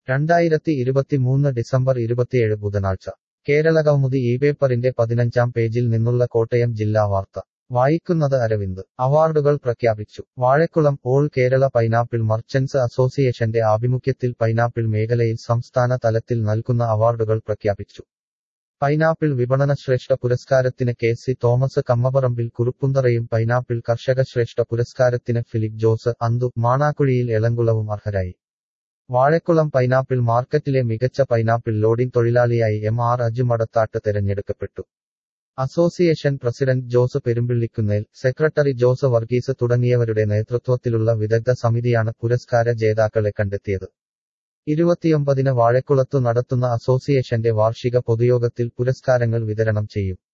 രണ്ടായിരത്തി ഇരുപത്തിമൂന്ന് ഡിസംബർ ഇരുപത്തിയേഴ് ബുധനാഴ്ച കേരളകൗമുദി ഈ പേപ്പറിന്റെ പതിനഞ്ചാം പേജിൽ നിന്നുള്ള കോട്ടയം ജില്ലാ വാർത്ത വായിക്കുന്നത് അരവിന്ദ് അവാർഡുകൾ പ്രഖ്യാപിച്ചു Vazhakkulam all Kerala pineapple merchants അസോസിയേഷന്റെ ആഭിമുഖ്യത്തിൽ പൈനാപ്പിൾ മേഖലയിൽ സംസ്ഥാന തലത്തിൽ നൽകുന്ന അവാർഡുകൾ പ്രഖ്യാപിച്ചു പൈനാപ്പിൾ വിപണന ശ്രേഷ്ഠ പുരസ്കാരത്തിന് കെ സി തോമസ് കമ്മപറമ്പിൽ കുറുപ്പുന്തറയും പൈനാപ്പിൾ കർഷക ശ്രേഷ്ഠ പുരസ്കാരത്തിന് ഫിലിപ്പ് ജോസ് അന്തു മാണാക്കുഴിയിൽ എളങ്കുളവും അർഹരായി വാഴക്കുളം പൈനാപ്പിൾ മാർക്കറ്റിലെ മികച്ച പൈനാപ്പിൾ ലോഡിംഗ് തൊഴിലാളിയായി എം ആർ അജു മടത്താട്ട് തെരഞ്ഞെടുക്കപ്പെട്ടു association president Jose Perumpillikkunnel secretary Jose Varghese തുടങ്ങിയവരുടെ നേതൃത്വത്തിലുള്ള വിദഗ്ധ സമിതിയാണ് പുരസ്കാര ജേതാക്കളെ കണ്ടെത്തിയത് ഇരുപത്തിയൊമ്പതിന് വാഴക്കുളത്തു നടത്തുന്ന അസോസിയേഷന്റെ വാർഷിക പൊതുയോഗത്തിൽ പുരസ്കാരങ്ങൾ വിതരണം ചെയ്യും